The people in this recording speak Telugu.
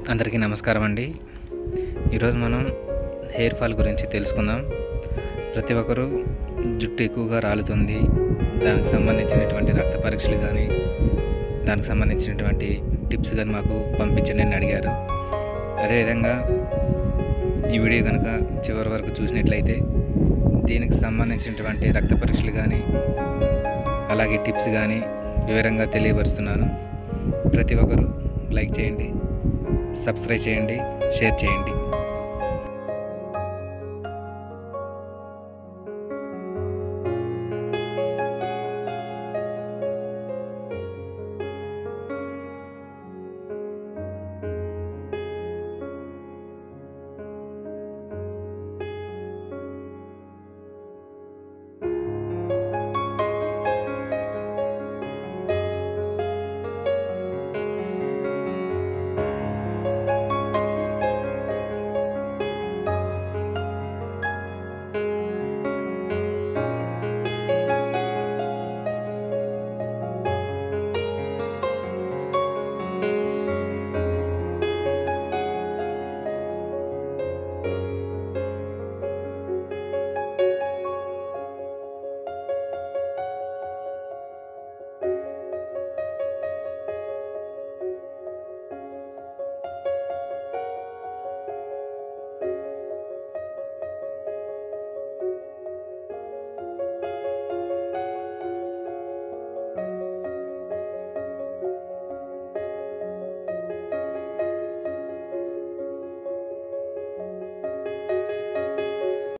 అందరికీ నమస్కారం అండి ఈరోజు మనం హెయిర్ ఫాల్ గురించి తెలుసుకుందాం ప్రతి ఒక్కరూ జుట్టు ఎక్కువగా రాలుతుంది దానికి సంబంధించినటువంటి రక్త పరీక్షలు కానీ దానికి సంబంధించినటువంటి టిప్స్ కానీ మాకు పంపించండి అని అడిగారు అదేవిధంగా ఈ వీడియో కనుక చివరి వరకు చూసినట్లయితే దీనికి సంబంధించినటువంటి రక్త పరీక్షలు కానీ అలాగే టిప్స్ కానీ వివరంగా తెలియపరుస్తున్నాను ప్రతి ఒక్కరూ లైక్ చేయండి సబ్స్క్రైబ్ చేయండి షేర్ చేయండి